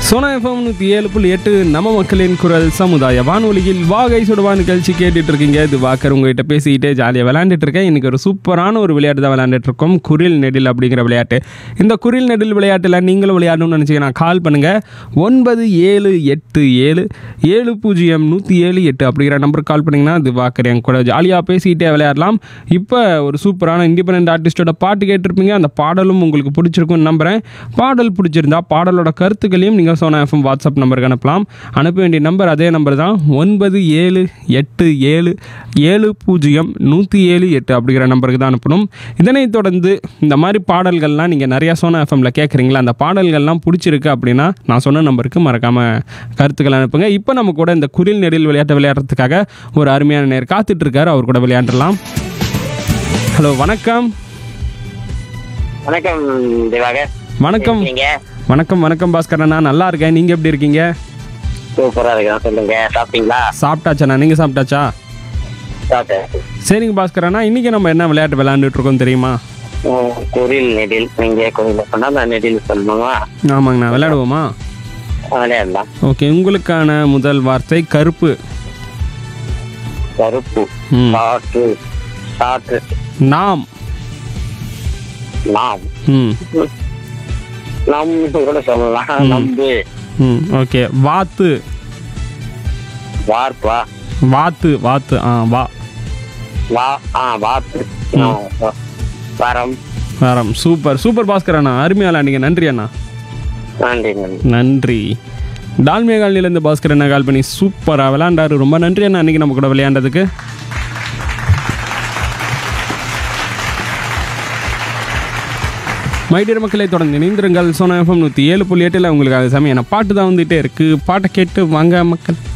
Sona FM நூற்றி ஏழு புள்ளி எட்டு நம்ம மக்களின் குரல் சமுதாய வானொலியில் வாகை சுடுவா நிகழ்ச்சி கேட்டுட்டு இருக்கீங்க இது வாக்கர் உங்ககிட்ட பேசிக்கிட்டே ஜாலியாக விளையாண்டுட்டு இருக்கேன் இன்னைக்கு ஒரு சூப்பரான ஒரு விளையாட்டு தான் விளையாண்டுட்டு இருக்கோம் குரில் நெடில் அப்படிங்கிற விளையாட்டு இந்த குரில் நெடில் விளையாட்டில் நீங்களும் விளையாடணும்னு நினச்சிங்கன்னா கால் பண்ணுங்கள் ஒன்பது ஏழு எட்டு ஏழு ஏழு பூஜ்ஜியம் நூற்றி ஏழு எட்டு அப்படிங்கிற நம்பருக்கு கால் பண்ணிங்கன்னா இது வாக்கர் என் கூட ஜாலியாக பேசிக்கிட்டே விளையாடலாம் இப்போ ஒரு சூப்பரான இண்டிபெண்ட் ஆர்டிஸ்டோட பாட்டு கேட்டிருப்பீங்க அந்த பாடலும் உங்களுக்கு பிடிச்சிருக்கும்னு நம்புகிறேன் பாடல் பிடிச்சிருந்தா பாடலோட கருத்துக்களையும் நீங்கள் சோனா எஃப்எம் வாட்ஸ்அப் நம்பருக்கு அனுப்பலாம் அனுப்ப வேண்டிய நம்பர் அதே நம்பர் தான் ஒன்பது ஏழு எட்டு ஏழு ஏழு பூஜ்ஜியம் நூற்றி ஏழு எட்டு அப்படிங்கிற நம்பருக்கு தான் அனுப்பணும் இதனைத் தொடர்ந்து இந்த மாதிரி பாடல்கள்லாம் நீங்கள் நிறையா சோனா எஃப்எம்ல கேட்குறீங்களா அந்த பாடல்கள்லாம் பிடிச்சிருக்கு அப்படின்னா நான் சொன்ன நம்பருக்கு மறக்காமல் கருத்துக்கள் அனுப்புங்க இப்போ நம்ம கூட இந்த குரில் நெடில் விளையாட்டை விளையாடுறதுக்காக ஒரு அருமையான நேர் காத்துட்டு இருக்காரு அவர் கூட விளையாண்டுலாம் ஹலோ வணக்கம் வணக்கம் திவாகர் வணக்கம் நீங்க வணக்கம் வணக்கம் பாஸ்கரண்ணா நல்லா இருக்கேன் நீங்கள் எப்படி இருக்கீங்க சூப்பரா இருக்கேன் சொல்லுங்க சாப்பிட்டீங்களா சாப்பிட்டாச்சாண்ணா நீங்கள் சாப்பிட்டாச்சா சாப்பிட்டேன் சரிங்க பாஸ்கரண்ணா இன்றைக்கி நம்ம என்ன விளையாட்டு விளையாண்டுட்டு இருக்கோம் தெரியுமா உம், குரில் நெடில் நீங்க கோயில சொன்னா நான் நெடில் சொல்லணுமா ஆமாங்கண்ணா விளையாடுவோமா விளையாடலாம் ஓகே உங்களுக்கான முதல் வார்த்தை கருப்பு கருப்பு ம். காற்று காற்று நாம் நாம் ம் நம் கூட சொல்லலாம் நம்பு ம் ஓகே வாத்து வார்ப்பா வாத்து வாத்து ஆ வா வா ஆ வாத்து ஆ, வ- வரம் வரம் சூப்பர் சூப்பர் பாஸ்கர் அண்ணா அருமையா விளையாண்டீங்க நன்றி அண்ணா நன்றி நன்றி நன்றி டால்மியா காலனிலேருந்து பாஸ்கர் அண்ணா கால் பண்ணி சூப்பராக விளையாண்டாரு ரொம்ப நன்றி அண்ணா அன்றைக்கி நம்ம கூட விளையாண்டதுக்கு மைடியர் மக்களை தொடர்ந்து இணைந்திருங்கள் சோனா எஃப்எம் நூற்றி ஏழு புள்ளி எட்டில் உங்களுக்காக சமையான பாட்டு தான் வந்துகிட்டே இருக்குது பாட்டை கேட்டு வாங்க மக்கள்